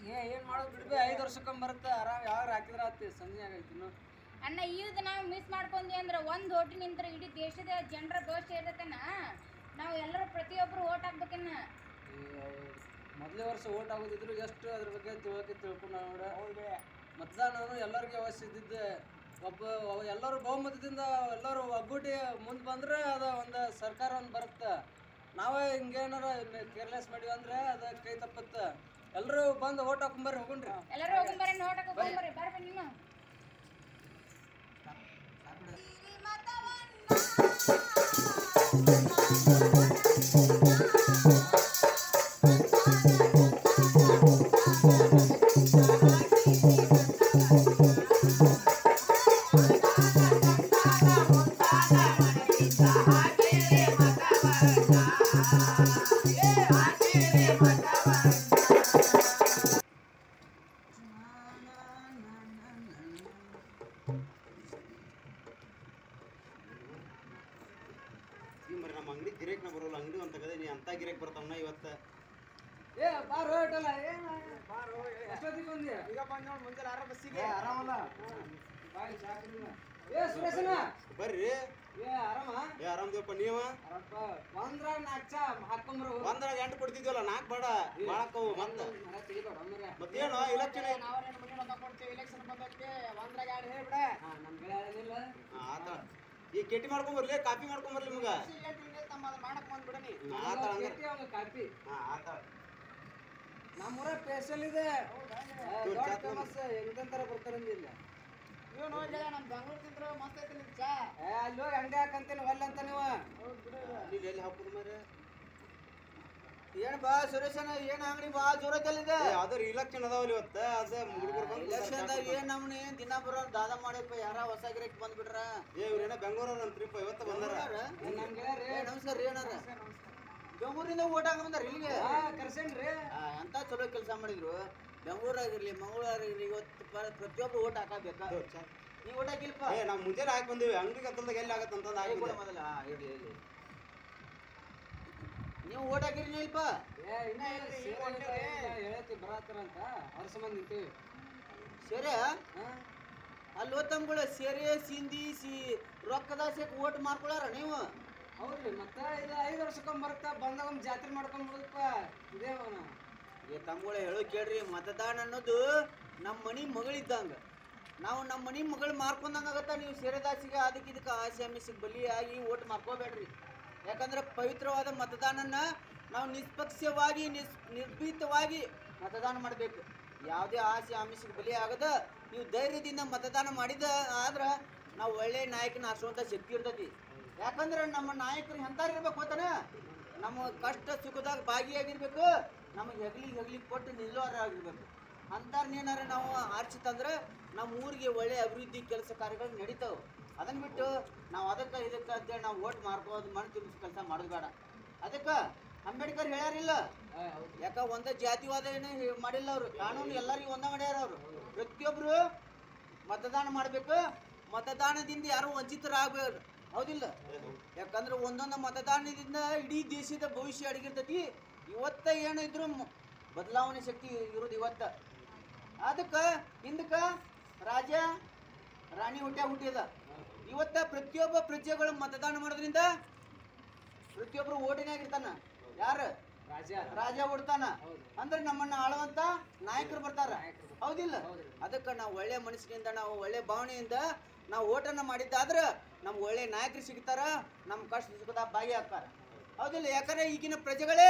ಏ ಏನ್ ಮಾಡೋದು ಬಿಡ್ಬಿ ಐದು ವರ್ಷಕ್ಕೊಮ್ಮೆ ಬರುತ್ತೆ ಆರಾಮ್ ಯಾವಾಗ ಹಾಕಿದ್ರ ಆತಿ ಸಂಜೆ ಆಗೈತಿ ಇನ್ನು ಅಣ್ಣ ಈಗ ನಾವು ಮಿಸ್ ಮಾಡ್ಕೊಂಡ್ವಿ ಅಂದ್ರೆ ಒಂದು ಓಟಿ ನಿಂತ್ರ ಇಡೀ ದೇಶದ ಜನರ ದೋಷ ಇರತ್ತನ ನಾವು ಎಲ್ಲರೂ ಪ್ರತಿಯೊಬ್ಬರು ಓಟ್ ಹಾಕ್ಬೇಕನ್ನ ಈ ಮೊದಲೇ ವರ್ಷ ಓಟ್ ಆಗೋದಿದ್ರು ಎಷ್ಟು ಅದ್ರ ಬಗ್ಗೆ ತಿಳ್ಕೆ ತಿಳ್ಕೊಂಡು ನೋಡ ಮತದಾನ ಎಲ್ಲರಿಗೂ ಅವಶ್ಯ ಇದ್ದಿದ್ದೆ ಒಬ್ಬ ಒಬ್ಬ- ಎಲ್ಲರೂ ಬಹುಮತದಿಂದ ಎಲ್ಲರೂ ಒಗ್ಗೂಟಿ ಮುಂದೆ ಬಂದ್ರೆ ಅದು ಒಂದು ಸರ್ಕಾರ ಒಂದು ಬರುತ್ತೆ ನಾವೇ ಹಿಂಗೇನಾರ ಕೇರ್ಲೆಸ್ ಮಾಡಿವಿ ಅಂದ್ರೆ ಅದು ಕೈ ತಪ್ಪತ್ತೆ ಎಲ್ಲರೂ ಬಂದು ಓಟ್ ಹಾಕೊಂಬರ್ರಿ ಹೋಗುಣ್ರಿ ಎಲ್ಲರೂ ಹೋಗ್ಬರ್ರಿ ಓಟ್ ಹಾಕೋ ಹೋಗ್ಬರ್ರಿ ಬರ್ರಿ ನೀನು ಈ ಮರಿ ನಮ್ಮ ಅಂಗಡಿ ಗಿರೇಕ್ನ ಬರೋಲ್ಲ ಅಂಗಡಿ ಒಂದು ತಗದೆ ನೀ ಅಂತ ಗಿರೇಕ್ ಬರ್ತಾವನ್ನ ಇವತ್ತ ಏ ಬಾರ್ ಹೋಟಲ್ಲ ಏನು ಎಷ್ಟೊತ್ತಿಗೆ ಬಂದಿ ಈಗ ಬಂದ್ ನೋಡಿ ಮುಂಜಾನೆ ಆರ ಬಸ್ಸಿಗೆ ಏ ಆರಾಮಲ್ಲ ಬಾಯ್ ಚಾ ಕುಡಿನ. ಏ ಸುರೇಶನ ಬರ್ರಿ ಏ ಆರಾಮ ಏ ಆರಾಮ್ದೇವಪ್ಪ ನೀವ ಆರಾಮಪ್ಪ ಒಂದ್ರ ನಾಲ್ಕು ಚಾ ಹಾಕೊಂಬರು ಒಂದ್ರಾಗ ಎಂಟು ಕೊಡ್ತಿದ್ವಲ್ಲ ನಾಲ್ಕು ಬೇಡ ಬಾಳಕ್ಕವು ಮತ್ತ ಮರ ತೆಗಿಬೇಡ ಮರ ಮತ್ತೇನು ಇಲೆಕ್ಷನ್ ಹಾ ನಮ್ ಗೆಳೆಯ ಏನಿಲ್ಲ ಆತ ಈ ಕೆಟ್ಟಿ ಮಾಡ್ಕೊಂಡ್ ಬರ್ಲಿ ಕಾಪಿ ಮಾಡ್ಕೊಂಡ್ ಬರ್ಲಿ ನಿಮ್ಗ ಆತ ಹಂಗ ಕೇಳ್ತಿ ಅವ್ನ ಕಾಪಿ ಹಾ ಆತ ನಮ್ಮೂರ ಸ್ಪೆಷಲ್ ಇದೆ ತೋರ್ ಚಾ ಫೇಮಸ್ ಎಂತೆಂತರ ಬರ್ತಾರಂದಿಲ್ಲ ಏ ಅಲ್ಲಿ ಹೋಗಿ ಅಂಗಡಿ ಹಾಕಂತೇನೆ ಒಲ್ಲ ಅಂತ ನೀವು ಇಲ್ಲಿ ಎಲ್ಲಿ ಹಾಕುದು ಮರೆ ಏನ್ ಬಾ ಸುರೇಶನ ಏನ್ ಅಂಗಡಿ ಬಾ ಜೋರದಲ್ಲಿದೆ ಏ ಅದ್ರ ಇಲೆಕ್ಷನ್ ಅದಾವಲ್ಲ ಇವತ್ತ ಅದ ಹುಡುಗರು ಬಂದು ಇಲೆಕ್ಷನ್ದಾಗ ಏನ್ ನಮ್ನಿ ದಿನ ಬರೋ ದಾದ ಮಾಡಪ್ಪ ಯಾರ ಹೊಸ ಗಿರಕ್ ಬಂದ್ಬಿಟ್ರ ಏ ಇವ್ರೇನ ಬೆಂಗಳೂರು ಅಂತ್ರಿಪ್ಪ ಇವತ್ತ ಬಂದಾರ ಏ, ನಮ್ ಗೆಳೆಯ ರೀ ಏ, ನಮಸ್ಕಾರ ರೀ ಏನಾರ ಬೆಂಗಳೂರಿಂದ ಓಟ್ ಹಾಕ ಬಂದಾರ ಇಲ್ಲಿಗೆ ಹಾ ಕರ್ಸೇನ್ರಿ ಆ, ಎಂತ ಚಲೋ ಕೆಲಸ ಮಾಡಿದ್ರು ಬೆಂಗಳೂರಾಗಿರ್ಲಿ ಮಂಗಳೂರಾಗಿರ್ಲಿ ಇವತ್ತು ಪ- ಪ್ರತಿಯೊಬ್ರು ಓಟ್ ಹಾಕಬೇಕಾ ತೋರ್ ಚಾ. ನೀ ಓಟ್ ಹಾಕಿಲ್ಪ ಏ ನಾವ್ ಮುಂಜಾನೆ ಹಾಕಿ ಬಂದಿವಿ ಅಂಗಡಿ ಕತ್ತಲ್ದಾಗ ಎಲ್ಲಿ ಆಗತ್ತ ಅಂತಂದ ಹಾಕಿ ಕೂಡ ಬಂದೆ. ಮೊದಲ ಆ, ಇರ್ಲಿ ಇರ್ಲಿ ನೀವು ಓಟ್ ಹಾಕಿರಿ ನೀ ಇಲ್ಪ ಏ ಇನ್ನ ಹೇಳತಿ ಬರತ್ತಾರಂತ ಅವ್ರ ಸಂಬಂಧ ನಿಂತೀವಿ ಸರಿ ಹಾ ಅಲ್ಲಿ ತಮ್ಗಳು ಸೇರೆ ಸಿಂಧಿ ಸಿ ರೊಕ್ಕದಾಸಕ್ಕೆ ಓಟ್ ಮಾಡ್ಕೊಳಾರ ನೀವು ಹೌದ್ರಿ ಮತ್ತ ಇದು ಐದು ವರ್ಷಕ್ಕೊಮ್ಮೆ ಬರುತ್ತಾ ಬಂದಾಗ ಒಂದು ಜಾತ್ರೆ ಮಾಡ್ಕೊಂಡ್ ಬಿಡುದಪ್ಪ ಇದೇ ಅವನ ಏ ತಮ್ಗಳ ಹೇಳೋ ಕೇಳ್ರಿ ಮತದಾನ ಅನ್ನೋದು ನಮ್ಮ ಮನಿ ಮಗಳಿದ್ದಂಗ ನಾವು ನಮ್ಮ ಮನಿ ಮಗಳು ಮಾರ್ಕೊಂಡಂಗ ಆಗತ್ತ ನೀವು ಸೇರೆದಾಸಿಗೆ ಅದಕ್ಕೆ ಇದಕ್ಕೆ ಆಸೆ ಆಮಿಸಿಗೆ ಬಲಿಯಾಗಿ ಓಟ್ ಮಾರ್ಕೋಬೇಡ್ರಿ ಯಾಕಂದ್ರೆ ಪವಿತ್ರವಾದ ಮತದಾನನ ನಾವು ನಿಷ್ಪಕ್ಷವಾಗಿ ನಿಸ್ ನಿರ್ಭೀತವಾಗಿ ಮತದಾನ ಮಾಡಬೇಕು ಯಾವುದೇ ಆಸೆ ಆಮಿಷಕ್ಕೆ ಬಲಿ ಆಗದ ನೀವು ಧೈರ್ಯದಿಂದ ಮತದಾನ ಮಾಡಿದ ಆದ್ರೆ ನಾವು ಒಳ್ಳೆ ನಾಯಕನ ಆರಿಸುವಂಥ ಶಕ್ತಿ ಇರ್ತೈತಿ ಯಾಕಂದ್ರೆ ನಮ್ಮ ನಾಯಕರು ಎಂತಾರು ಇರ್ಬೇಕು ಗೊತ್ತನ ನಮ್ಮ ಕಷ್ಟ ಸುಖದಾಗ ಭಾಗಿಯಾಗಿರ್ಬೇಕು ನಮಗೆ ಹೆಗ್ಲಿ ಹೆಗ್ಲಿ ಕೊಟ್ಟು ನಿಲ್ಲೋರಾಗಿರ್ಬೇಕು ಅಂತಾರನ್ನೇನಾರ ನಾವು ಆರಿಸಿ ತಂದ್ರೆ ನಮ್ಮ ಊರಿಗೆ ಒಳ್ಳೆ ಅಭಿವೃದ್ಧಿ ಕೆಲಸ ಕಾರ್ಯಗಳು ನಡೀತಾವೆ ಅದನ್ನ ಬಿಟ್ಟು ನಾವು ಅದಕ್ಕೆ ಇದಕ್ಕೆ ಅಂತೇಳಿ ನಾವು ಓಟ್ ಮಾರ್ಕೋದು ಮಣ್ಣು ತುಂಬಿಸಿ ಕೆಲಸ ಮಾಡೋದು ಬೇಡ ಅದಕ್ಕೆ ಅಂಬೇಡ್ಕರ್ ಹೇಳ್ಯಾರಿಲ್ಲ ಯಾಕ ಒಂದೇ ಜಾತಿವಾದ ಏನು ಹೇ- ಮಾಡಿಲ್ಲ ಅವರು ಕಾನೂನು ಎಲ್ಲರಿಗೂ ಒಂದ ಮಾಡ್ಯಾರ ಅವರು ಪ್ರತಿಯೊಬ್ರು ಮತದಾನ ಮಾಡಬೇಕು ಮತದಾನದಿಂದ ಯಾರು ವಂಚಿತರಾಗಬೇಡ ಹೌದಿಲ್ಲ ಯಾಕಂದ್ರೆ ಒಂದೊಂದು ಮತದಾನದಿಂದ ಇಡೀ ದೇಶದ ಭವಿಷ್ಯ ಅಡಗಿರ್ತೈತಿ ಇವತ್ತ ಏನಿದ್ರು ಮ- ಬದಲಾವಣೆ ಶಕ್ತಿ ಇರೋದು ಇವತ್ತ ಅದಕ್ಕೆ ಹಿಂದಕ್ಕೆ ರಾಜ ರಾಣಿ ಹುಟ್ಟ್ಯಾಗ ಹುಟ್ಟಿದ ಇವತ್ತ ಪ್ರತಿಯೊಬ್ಬ ಪ್ರಜೆಗಳು ಮತದಾನ ಮಾಡೋದ್ರಿಂದ ಪ್ರತಿಯೊಬ್ರು ಓಟಿನಾಗಿರ್ತಾನ ಯಾರು ರಾಜ ರಾಜ ಹುಡ್ತಾನ ಹೌದು. ಅಂದ್ರೆ ನಮ್ಮನ್ನ ಆಳುವಂತ ನಾಯಕರು ಬರ್ತಾರ ನಾಯಕರು. ಹೌದಿಲ್ಲ ಹೌದ್ರಿ. ಅದಕ್ಕೆ ನಾವು ಒಳ್ಳೆ ಮನಸ್ಸಿನಿಂದ ನಾವು ಒಳ್ಳೆ ಭಾವನೆಯಿಂದ ನಾವು ಓಟನ್ನ ಮಾಡಿದ್ದಾದ್ರೆ ನಮ್ಗೆ ಒಳ್ಳೆ ನಾಯಕರು ಸಿಗ್ತಾರ ನಮ್ಮ ಕಷ್ಟ ಸುಖದ ಭಾಗಿ ಆಗ್ತಾರ ಹೌದಿಲ್ಲ ಯಾಕಂದ್ರೆ ಈಗಿನ ಪ್ರಜೆಗಳೇ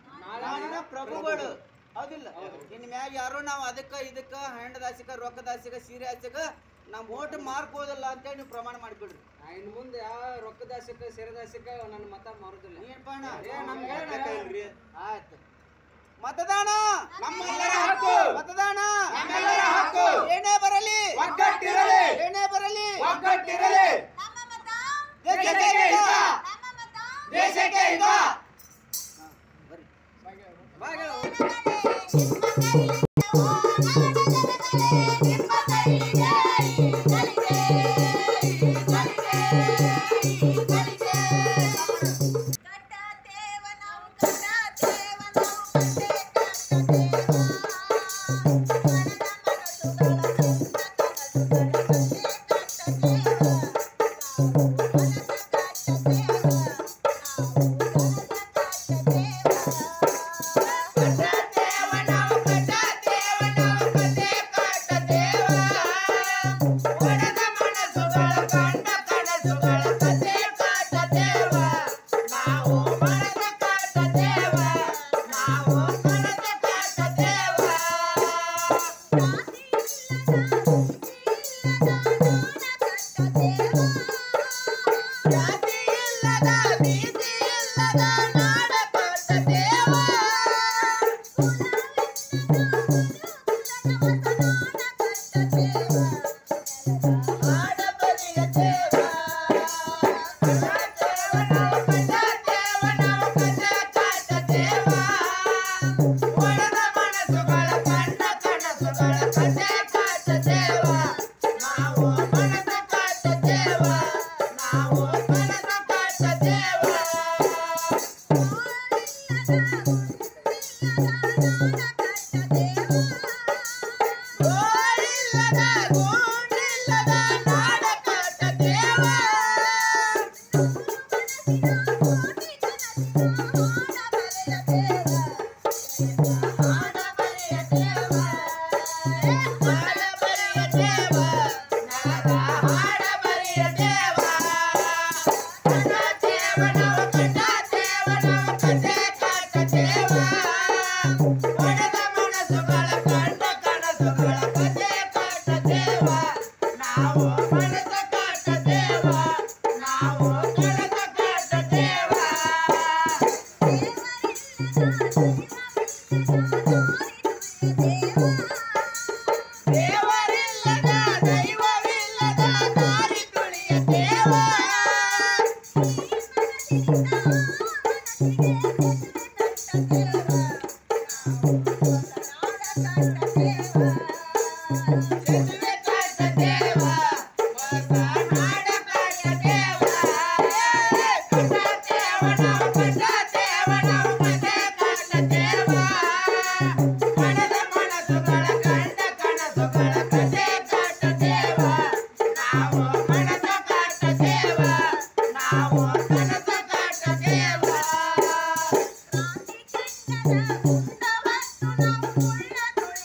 ನಾಳಿನ ಪ್ರಭುಗಳು ಹೌದಿಲ್ಲ ಇನ್ ಮ್ಯಾಗ ಯಾರೋ ನಾವು ಅದಕ್ಕ ಇದಕ್ಕ ಹೆಂಡ ದಾಸಿಕ ರೊಕ್ಕ ದಾಸಿಕ ಸೀರೆ ಆಸಿಕ ನಮ್ ಓಟ್ ಮಾರ್ಕೋದಲ್ಲ ಅಂತೇಳಿ ನೀವು ಪ್ರಮಾಣ ಮಾಡಿಬಿಡ್ರಿ ನಾ ಇನ್ ಮುಂದೆ ಯಾವ ರೊಕ್ಕದಾಸಕ್ಕ ಸೇರದಾಸಕ್ಕ ನನ್ನ ಮತ ಮಾರುದಿಲ್ಲ ಏನಪ್ಪ ಅಣ್ಣ? ಏ, ನಮ್ಗೆ ಹೇಳ. ಯಾಕೆ ಇಲ್ರಿ? ಆಯ್ತು ಮತದಾನ ನಮ್ಮೆಲ್ಲರ ಹಕ್ಕು. ಮತದಾನ ನಮ್ಮೆಲ್ಲರ ಹಕ್ಕು. ಏನೇ ಬರಲಿ ಒಗ್ಗಟ್ಟಿರಲಿ. ಏನೇ ಬರಲಿ ಒಗ್ಗಟ್ಟಿರಲಿ. ದೇಶಕ್ಕೆ ದೇಶಕ್ಕೆ ಹಿತ. ಹಿತ. ದೇಶಕ್ಕೆ ಹಿತ. ಹಾ, ಬರ್ರಿ ಕಟ್ಟಾತೇವ ನಾವು ಕಟ್ಟಾತೇವ ನಾವು ಕಟ್ಟೆ ಕಟ್ಟತೇವ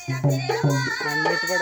ಮುಟ್ಬೇಡ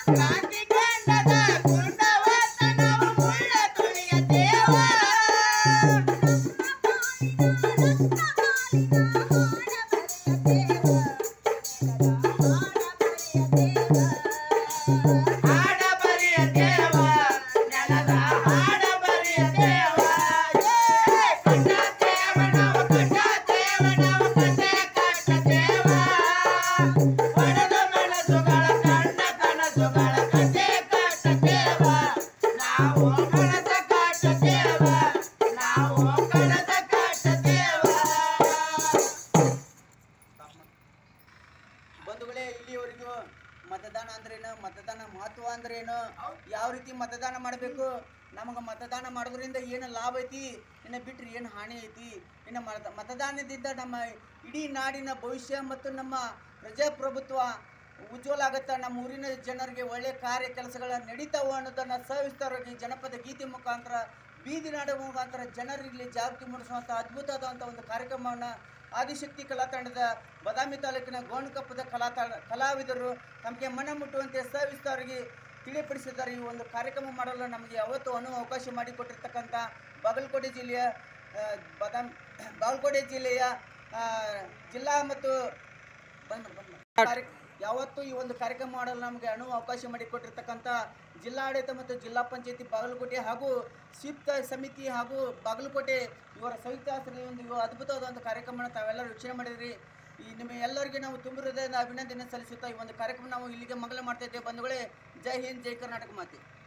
ಬಂಧುಗಳೇ ಇಲ್ಲಿವರೆಗೂ ಮತದಾನ ಅಂದ್ರೇನು ಮತದಾನ ಮಹತ್ವ ಅಂದ್ರೇನು ಯಾವ ರೀತಿ ಮತದಾನ ಮಾಡಬೇಕು ನಮಗೆ ಮತದಾನ ಮಾಡೋದ್ರಿಂದ ಏನು ಲಾಭ ಐತಿ ಇನ್ನು ಬಿಟ್ರೆ ಏನು ಹಾನಿ ಐತಿ ಇನ್ನು ಮತ ಮತದಾನದಿಂದ ನಮ್ಮ ಇಡೀ ನಾಡಿನ ಭವಿಷ್ಯ ಮತ್ತು ನಮ್ಮ ಪ್ರಜಾಪ್ರಭುತ್ವ ಉಜ್ವಲ ಆಗತ್ತ ನಮ್ಮ ಊರಿನ ಜನರಿಗೆ ಒಳ್ಳೆ ಕಾರ್ಯ ಕೆಲಸಗಳ ನಡೀತಾವ ಅನ್ನೋದನ್ನ ಸವಿಸ್ತಾರವಾಗಿ ಜನಪದ ಗೀತೆ ಮುಖಾಂತರ ಬೀದಿ ನಾಡ ಮುಖಾಂತರ ಜನರಲ್ಲಿ ಜಾಗೃತಿ ಮೂಡಿಸುವಂಥ ಅದ್ಭುತವಾದಂಥ ಒಂದು ಕಾರ್ಯಕ್ರಮವನ್ನು ಆದಿಶಕ್ತಿ ಕಲಾ ತಂಡದ ಬದಾಮಿ ತಾಲೂಕಿನ ಗೋಣಕಪ್ಪದ ಕಲಾ ತಂಡ ಕಲಾವಿದರು ತಮಗೆ ಮನ ಮುಟ್ಟುವಂತೆ ಸವಿಸ್ತಾರವಾಗಿ ತಿಳಿಪಡಿಸಿದ್ದಾರೆ ಈ ಒಂದು ಕಾರ್ಯಕ್ರಮ ಮಾಡಲು ನಮಗೆ ಯಾವತ್ತೂ ಅನು ಅವಕಾಶ ಮಾಡಿಕೊಟ್ಟಿರ್ತಕ್ಕಂಥ ಬಾಗಲಕೋಟೆ ಜಿಲ್ಲೆಯ ಆ, ಬದಾಮಿ ಬಾಗಲಕೋಟೆ ಜಿಲ್ಲೆಯ ಆ, ಜಿಲ್ಲಾ ಮತ್ತು ಬಂದ್ ಮಾಡು, ಬಂದ್ ಮಾಡು. ಕಾರ್ಯ- ಯಾವತ್ತೂ ಈ ಒಂದು ಕಾರ್ಯಕ್ರಮ ಮಾಡಲು ನಮಗೆ ಅನು ಅವಕಾಶ ಮಾಡಿಕೊಟ್ಟಿರ್ತಕ್ಕಂಥ ಜಿಲ್ಲಾಡಳಿತ ಮತ್ತು ಜಿಲ್ಲಾ ಪಂಚಾಯತಿ ಬಾಗಲಕೋಟೆ ಹಾಗೂ ಸ್ವೀಪ್ ಸಮಿತಿ ಹಾಗೂ ಬಾಗಲಕೋಟೆ ಇವರ ಸಂಯುಕ್ತ ಆಶ್ರಯದಲ್ಲಿ ಒಂದು ಇವ ಅದ್ಭುತವಾದ ಒಂದು ಕಾರ್ಯಕ್ರಮನ ತಾವೆಲ್ಲರೂ ವೀಕ್ಷಣೆ ಮಾಡಿದ್ರಿ ಈ ನಿಮ್ಮ ಎಲ್ಲರಿಗೆ ನಾವು ತುಂಬ ಹೃದಯದ ಅಭಿನಂದನೆ ಸಲ್ಲಿಸುತ್ತಾ ಈ ಒಂದು ಕಾರ್ಯಕ್ರಮ ನಾವು ಇಲ್ಲಿಗೆ ಮಗಲ ಮಾಡ್ತಾ ಇದ್ದೇವೆ ಬಂಧುಗಳೇ ಜೈ ಹಿಂದ್ ಜೈ ಕರ್ನಾಟಕ ಮಾತೆ